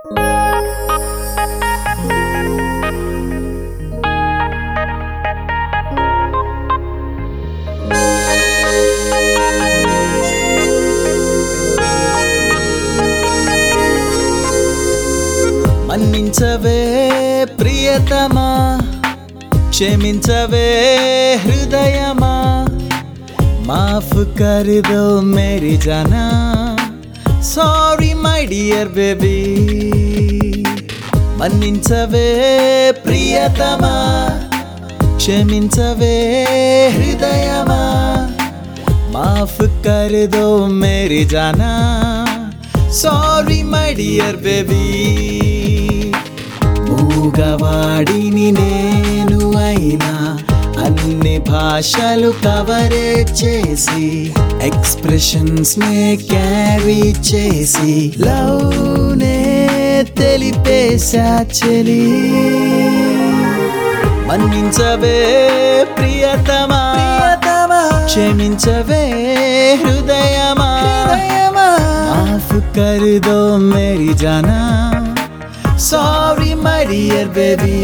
మన్నించవే ప్రియతమా క్షమించవే హృదయమా మాఫ్ కర్ దో మేరీ జానా సారీ మై డియర్ బేబీ మన్నించవే ప్రియతమా క్షమించవే హృదయమా మాఫ్ కర్ దో మేరీ జానా సారీ మై డియర్ బేబీ మూగవాడిని నేను అయినా అన్ని భాషలు కవరేజ్ చేసి ఎక్స్ప్రెషన్స్ నే క్యారీ చేసి లవ్ నే తెలిపేశా చెలి మన్నించవే ప్రియతమా క్షమించవే హృదయమా మాఫ్ కర్ దో మేరీ జానా sorry my dear baby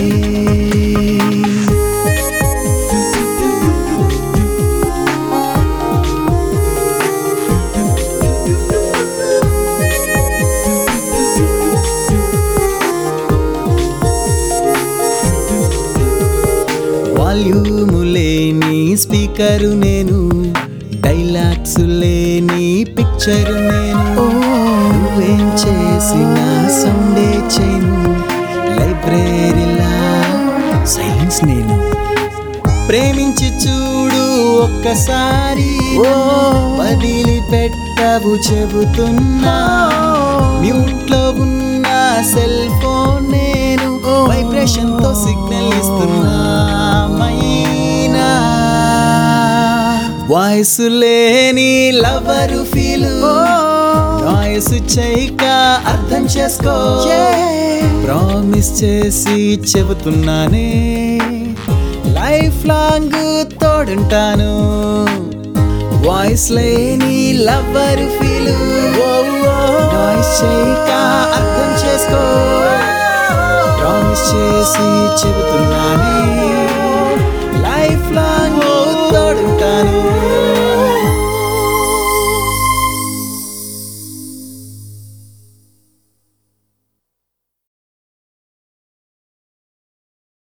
volume లేని స్పీకరు నేను డైలాగ్స్ లేని పిక్చరు నేను నువ్వేం చేసిన సౌండే చేయను లైబ్రరీలా సైలెన్స్ నేను ప్రేమించి చూడు ఒక్కసారి వదిలి పెట్టవు చెబుతున్నా మ్యూట్ లో ఉన్న సెల్ ఫోన్ నేను వైబ్రేషన్ తో సిగ్నల్ ఇస్తున్నా మైనా వాయిస్ లేని లవరు ఫీల్ నాయిస్ చేయక అర్థం చేసుకో ప్రామిస్ చేసి చెబుతున్నానే లైఫ్ లాంగ్ తోడుంటాను వాయిస్ లేని లవ్వర్ ఫీల్ నాయిస్ చేయక అర్థం చేసుకో ప్రామిస్ చేసి చెబుతున్నానే